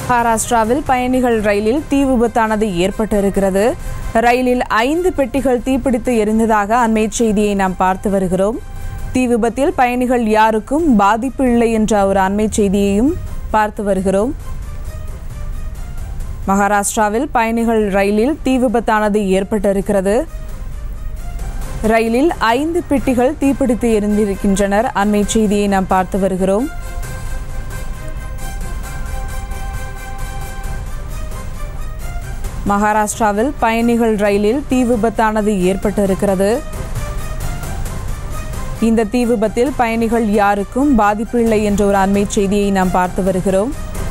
மகாராஷ்டிராவில் பயணிகள் ரயிலில் தீ விபத்தானது ஏற்பட்டிருக்கிறது ரயிலில் ஐந்து பெட்டிகள் தீப்பிடித்து எரிந்ததாக அண்மை செய்தியை நாம் பார்த்து வருகிறோம் தீ விபத்தில் பயணிகள் யாருக்கும் பாதிப்பு இல்லை என்ற ஒரு அண்மை செய்தியையும் பார்த்து வருகிறோம் மகாராஷ்டிராவில் பயணிகள் ரயிலில் தீ விபத்தானது ஏற்பட்டிருக்கிறது ரயிலில் ஐந்து பெட்டிகள் தீப்பிடித்து எரிந்திருக்கின்றனர் அண்மை செய்தியை நாம் பார்த்து வருகிறோம் மகாராஷ்டிராவில் பயணிகள் ரயிலில் தீ விபத்தானது ஏற்பட்டிருக்கிறது இந்த தீ விபத்தில் பயணிகள் யாருக்கும் பாதிப்பு இல்லை என்ற ஒரு அண்மை செய்தியை நாம் பார்த்து வருகிறோம்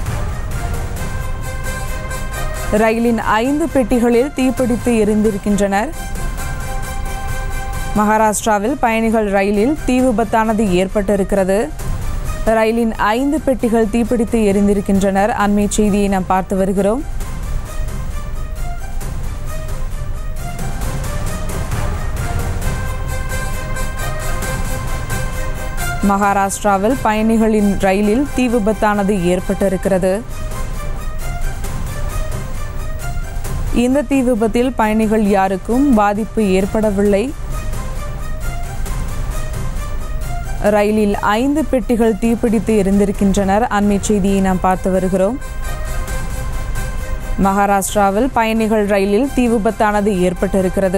ரயிலின் ஐந்து பெட்டிகளில் தீப்பிடித்து எரிந்திருக்கின்றனர் மகாராஷ்டிராவில் பயணிகள் ரயிலில் தீ விபத்தானது ஏற்பட்டிருக்கிறது ரயிலின் ஐந்து பெட்டிகள் தீப்பிடித்து எரிந்திருக்கின்றனர் அண்மை செய்தியை நாம் பார்த்து வருகிறோம் மகாராஷ்டிராவில் பயணிகளின் ரயிலில் தீ விபத்தானது ஏற்பட்டிருக்கிறது இந்த தீ விபத்தில் பயணிகள் யாருக்கும் பாதிப்பு ஏற்படவில்லை ரயிலில் ஐந்து பெட்டிகள் தீப்பிடித்து எரிந்திருக்கின்றனர் அண்மை செய்தியை நாம் பார்த்து வருகிறோம் மகாராஷ்டிராவில் பயணிகள் ரயிலில் தீ விபத்தானது ஏற்பட்டிருக்கிறது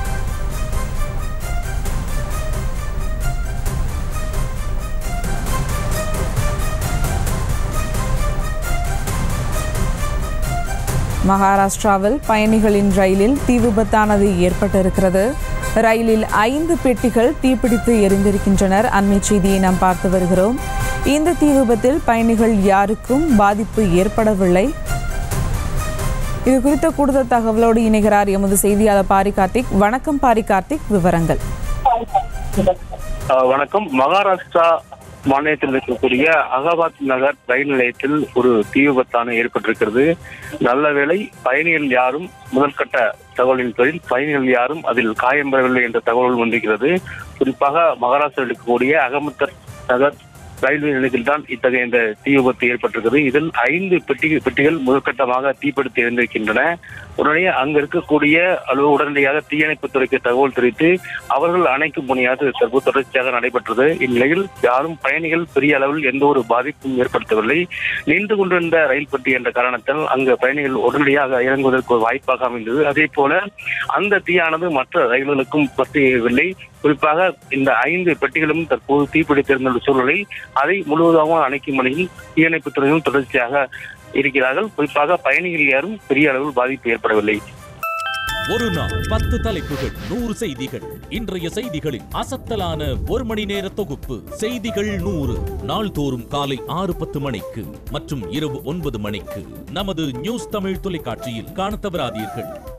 மகாராஷ்டிராவில் பயணிகளின் ரயிலில் தீ விபத்தானது ஏற்பட்டிருக்கிறது ரயிலில் ஐந்து பெட்டிகள் தீப்பிடித்து எரிந்திருக்கின்றனர் அண்மை செய்தியை நாம் பார்த்து வருகிறோம் இந்த தீ விபத்தில் பயணிகள் யாருக்கும் பாதிப்பு ஏற்படவில்லை இது குறித்த கூடுதல் தகவலோடு இணைகிறார் எமது செய்தியாளர் பாரி கார்த்திக் வணக்கம் பாரி கார்த்திக் விவரங்கள் அஹ் வணக்கம் மகாராஷ்டிரா மாநிலத்தில் இருக்கக்கூடிய அகமத் நகர் ரயில் நிலையத்தில் ஒரு தீ விபத்தான ஏற்பட்டிருக்கிறது நல்ல வேளை பயணிகள் யாரும் முதற்கட்ட தகவலின் பேரில் பயணிகள் யாரும் அதில் காயம் பெறவில்லை என்ற தகவல் வந்திருக்கிறது குறிப்பாக மகாராஷ்டிராவில் இருக்கக்கூடிய அகமத் நகர் ரயில்வே நிலையத்தில் தான் இத்தகைய இந்த தீ விபத்து ஏற்பட்டிருக்கிறது இதில் ஐந்து பெட்டி பெட்டிகள் முதற்கட்டமாக தீப்பிடித்து இருந்திருக்கின்றன உடனே அங்க இருக்கக்கூடிய அல்லது உடனடியாக தீயணைப்புத் துறைக்கு தகவல் தெரிவித்து அவர்கள் அணைக்கும் பணியாக தற்போது தொடர்ச்சியாக நடைபெற்றது இந்நிலையில் யாரும் பயணிகள் பெரிய அளவில் எந்த ஒரு பாதிப்பும் ஏற்படுத்தவில்லை நின்று கொண்டிருந்த ரயில் பெட்டி என்ற காரணத்தால் அங்கு பயணிகள் உடனடியாக இறங்குவதற்கு ஒரு வாய்ப்பாக அமைந்தது அதே போல அந்த தீயானது மற்ற ரயில்களுக்கும் பற்றியவில்லை குறிப்பாக இந்த ஐந்து பெட்டிகளும் தற்போது தீப்பிடித்திருந்த சூழலில் அதை முழுவதாக அணைக்கும் பணியில் தீயணைப்புத் துறையிலும் தொடர்ச்சியாக இருக்கிறார்கள் குறிப்பாக பயணிகள் யாரும் பெரிய அளவில் பாதிப்பு ஏற்படவில்லை ஒரு நாள் பத்து தலைப்புகள் நூறு செய்திகள் இன்றைய செய்திகளின் அசத்தலான ஒரு மணி நேர தொகுப்பு செய்திகள் நூறு நாள்தோறும் காலை ஆறு பத்து மணிக்கு மற்றும் இரவு ஒன்பது மணிக்கு நமது நியூஸ் தமிழ் தொலைக்காட்சியில் காணத் தவறாதீர்கள்